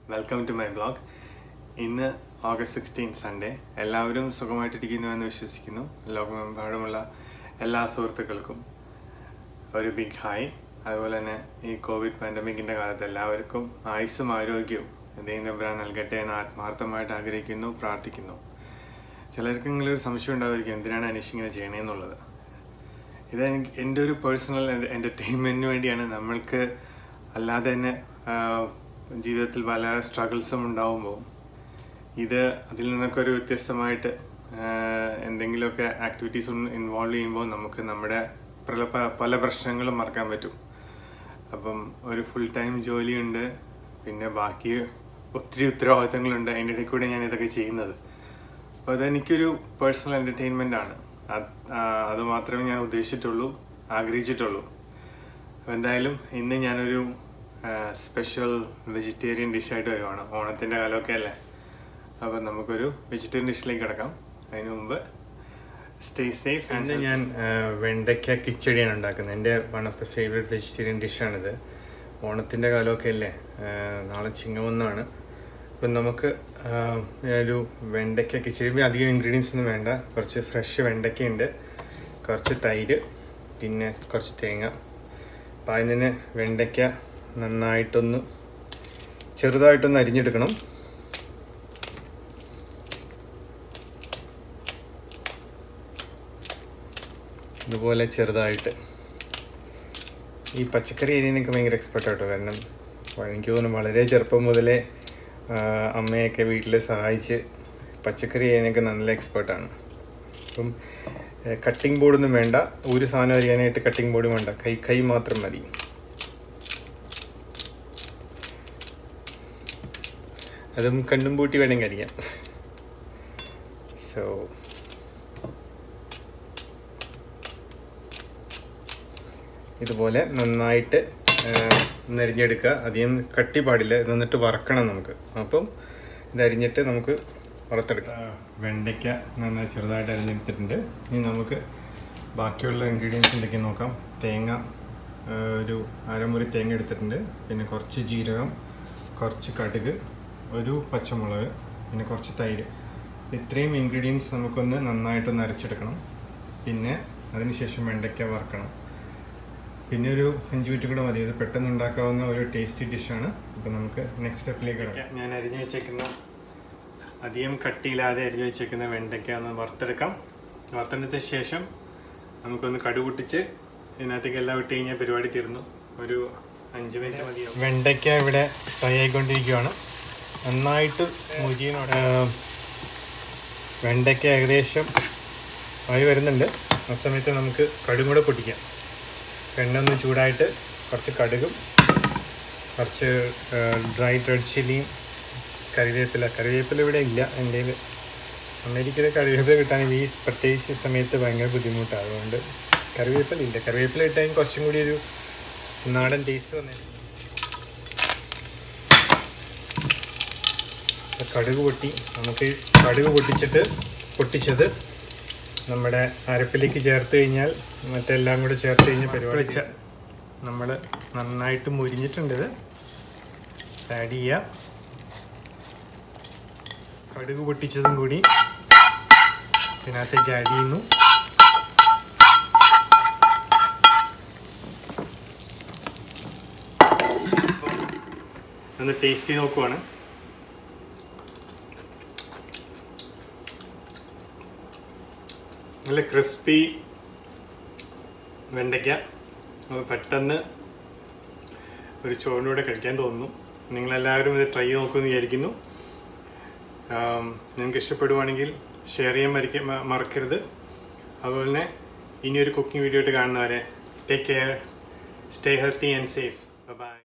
welcome to my blog ഇന്ന് August sixteen Sunday എല്ലാവരും സുഖമായിട്ടിരിക്കുന്നുവെന്ന് വിശ്വസിക്കുന്നു ലോകമെമ്പാടുമുള്ള എല്ലാ സുഹൃത്തുക്കൾക്കും ഒരു ബിഗ് ഹായ് അതുപോലെ തന്നെ ഈ കോവിഡ് പാൻഡമിക്കിൻ്റെ കാലത്ത് എല്ലാവർക്കും ആയുസ്സും ആരോഗ്യവും ദൈവം തമ്പുരാൻ നൽകട്ടെ എന്ന് ആത്മാർത്ഥമായിട്ട് ആഗ്രഹിക്കുന്നു പ്രാർത്ഥിക്കുന്നു ചിലർക്കെങ്കിലും ഒരു സംശയം ഉണ്ടാവുമായിരിക്കും എന്തിനാണ് അനീഷ് ഇങ്ങനെ ചെയ്യണേന്നുള്ളത് ഇത് എനിക്ക് എൻ്റെ ഒരു പേഴ്സണൽ എൻ്റർടൈൻമെൻറ്റിന് വേണ്ടിയാണ് നമ്മൾക്ക് അല്ലാതെ തന്നെ ആ, ജീവിതത്തിൽ പല സ്ട്രഗിൾസും ഉണ്ടാവുമ്പോൾ ഇത് അതിൽ നിന്നൊക്കെ ഒരു വ്യത്യസ്തമായിട്ട് ആ, എന്തെങ്കിലുമൊക്കെ ആക്ടിവിറ്റീസ് ഇൻവോൾവ് ചെയ്യുമ്പോൾ നമുക്ക് നമ്മുടെ പല പ- പല പ്രശ്നങ്ങളും മറക്കാൻ പറ്റും അപ്പം ഒരു ഫുൾ ടൈം ജോലിയുണ്ട് പിന്നെ ബാക്കി ഒത്തിരി ഉത്തരവാദിത്തങ്ങളുണ്ട് അതിൻ്റെ ഇടയിൽ കൂടെ ഞാൻ ഇതൊക്കെ ചെയ്യുന്നത് അപ്പോൾ അതെനിക്കൊരു പേഴ്സണൽ എൻ്റർടൈൻമെൻ്റ് ആണ് അത് ആ, അത് മാത്രമേ ഞാൻ ഉദ്ദേശിച്ചിട്ടുള്ളൂ ആഗ്രഹിച്ചിട്ടുള്ളൂ അപ്പോൾ എന്തായാലും ഇന്ന് ഞാനൊരു സ്പെഷ്യൽ വെജിറ്റേറിയൻ ഡിഷായിട്ട് വരുവാണ് ഓണത്തിൻ്റെ കാലമൊക്കെ അല്ലേ അപ്പോൾ നമുക്കൊരു വെജിറ്റേറിയൻ ഡിഷിലേക്ക് കിടക്കാം അതിന് മുമ്പ് സ്റ്റേ സേഫ് ഇന്ന് ഞാൻ വെണ്ടയ്ക്ക കിച്ചടിയാണ് ഉണ്ടാക്കുന്നത് എൻ്റെ one of the favourite vegetarian ഡിഷാണിത് ഓണത്തിൻ്റെ കാലമൊക്കെ അല്ലേ ആ, നാളെ ചിങ്ങമൊന്നാണ് അപ്പം നമുക്ക് ആ, ഒരു വെണ്ടയ്ക്ക കിച്ചടി അധികം ഇൻഗ്രീഡിയൻസ് ഒന്നും വേണ്ട കുറച്ച് ഫ്രഷ് വെണ്ടയ്ക്ക ഉണ്ട് കുറച്ച് തൈര് പിന്നെ കുറച്ച് തേങ്ങ അപ്പം അതിന് വെണ്ടയ്ക്ക നന്നായിട്ടൊന്ന് ചെറുതായിട്ടൊന്ന് അരിഞ്ഞെടുക്കണം ഇതുപോലെ ചെറുതായിട്ട് ഈ പച്ചക്കറി അരിയാനൊക്കെ ഭയങ്കര എക്സ്പെർട്ട് ആട്ടോ കാരണം എനിക്ക് തോന്നുന്നു വളരെ ചെറുപ്പം മുതലേ ആ, അമ്മയൊക്കെ വീട്ടിൽ സഹായിച്ച് പച്ചക്കറി ചെയ്യാനൊക്കെ നല്ല എക്സ്പേർട്ടാണ് അപ്പം കട്ടിംഗ് ബോർഡൊന്നും വേണ്ട ഒരു സാധനം അരിയാനായിട്ട് കട്ടിംഗ് ബോർഡ് വേണ്ട കൈ കൈ മാത്രം മതി അതും കണ്ടും പൂട്ടി വേണമെങ്കിൽ അരിയാം സോ ഇതുപോലെ നന്നായിട്ട് നരിഞ്ഞെടുക്കുക അധികം കട്ടി പാടില്ല ഇത് എന്നിട്ട് വറക്കണം നമുക്ക് അപ്പം ഇത് അരിഞ്ഞിട്ട് നമുക്ക് വറുത്തെടുക്കാം വെണ്ടയ്ക്ക നന്നായി ചെറുതായിട്ട് അരിഞ്ഞെടുത്തിട്ടുണ്ട് ഇനി നമുക്ക് ബാക്കിയുള്ള ഇൻഗ്രീഡിയൻസ് എന്തൊക്കെ നോക്കാം തേങ്ങ ആ, ഒരു അരമുറി തേങ്ങ എടുത്തിട്ടുണ്ട് പിന്നെ കുറച്ച് ജീരകം കുറച്ച് കടുക് ഒരു പച്ചമുളക് പിന്നെ കുറച്ച് തൈര് ഇത്രയും ഇൻഗ്രീഡിയൻസ് നമുക്കൊന്ന് നന്നായിട്ടൊന്ന് അരച്ചെടുക്കണം പിന്നെ അതിനുശേഷം വെണ്ടയ്ക്ക വറക്കണം പിന്നെ ഒരു അഞ്ച് മിനിറ്റ് കൂടെ മതി ഇത് പെട്ടെന്ന് ഉണ്ടാക്കാവുന്ന ഒരു ടേസ്റ്റി ഡിഷാണ് അപ്പോൾ നമുക്ക് നെക്സ്റ്റ് സ്റ്റെപ്പിലേക്ക് കിടക്കാം ഞാൻ അരിഞ്ഞു വെച്ചേക്കുന്ന അധികം കട്ടിയില്ലാതെ അരിഞ്ഞു വെച്ചേക്കുന്ന വെണ്ടയ്ക്ക ഒന്ന് വറുത്തെടുക്കാം വറുത്തെടുത്ത ശേഷം നമുക്കൊന്ന് കടു പൊട്ടിച്ച് ഇതിനകത്തേക്ക് എല്ലാം ഇട്ട് കഴിഞ്ഞാൽ പരിപാടി തീർന്നു ഒരു അഞ്ച് മിനിറ്റ് മതിയാവും വെണ്ടയ്ക്ക ഇവിടെ ഫ്രൈ ആയിക്കൊണ്ടിരിക്കുകയാണ് നന്നായിട്ട് മുരിയനോട് വെണ്ടയ്ക്ക ഏകദേശം ആയി വരുന്നുണ്ട് ആ സമയത്ത് നമുക്ക് കടും കൂടെ പൊട്ടിക്കാം എണ്ണ ഒന്ന് ചൂടായിട്ട് കുറച്ച് കടുകും കുറച്ച് ഡ്രൈ റെഡ് ചില്ലിയും കറിവേപ്പില കറിവേപ്പില ഇവിടെ ഇല്ല എൻ്റെ കയ്യിൽ അമേരിക്കയിലെ കറിവേപ്പില കിട്ടാൻ ഈ പ്രത്യേകിച്ച് സമയത്ത് ഭയങ്കര ബുദ്ധിമുട്ടാണ് അതുകൊണ്ട് കറിവേപ്പില ഇല്ല കറിവേപ്പില ഇട്ടാൽ കുറച്ചും കൂടി ഒരു നാടൻ ടേസ്റ്റ് വന്നേ കടുക് പൊട്ടി നമുക്ക് കടുക് പൊട്ടിച്ചിട്ട് പൊട്ടിച്ചത് നമ്മുടെ അരപ്പിലേക്ക് ചേർത്ത് കഴിഞ്ഞാൽ മറ്റെല്ലാം കൂടെ ചേർത്ത് കഴിഞ്ഞാൽ പരിപാടി വെച്ച നമ്മൾ നന്നായിട്ട് മുരിഞ്ഞിട്ടുണ്ട് ഇത് ആഡ് ചെയ്യുക കടുക് പൊട്ടിച്ചതും കൂടി ഇതിനകത്തേക്ക് ആഡ് ചെയ്യുന്നു ഒന്ന് ടേസ്റ്റ് ചെയ്ത് നോക്കുവാണ് നല്ല ക്രിസ്പി വെണ്ടയ്ക്ക അപ്പോൾ പെട്ടെന്ന് ഒരു ചോറിനൂടെ കഴിക്കാൻ തോന്നുന്നു നിങ്ങളെല്ലാവരും ഇത് ട്രൈ ചെയ്ത് നോക്കുമെന്ന് വിചാരിക്കുന്നു ആം, നിങ്ങൾക്ക് ഇഷ്ടപ്പെടുവാണെങ്കിൽ ഷെയർ ചെയ്യാൻ മരിക്ക മ- മറക്കരുത് അതുപോലെ തന്നെ ഇനിയൊരു കുക്കിംഗ് വീഡിയോ ആയിട്ട് കാണുന്നവരെ take care stay healthy and safe by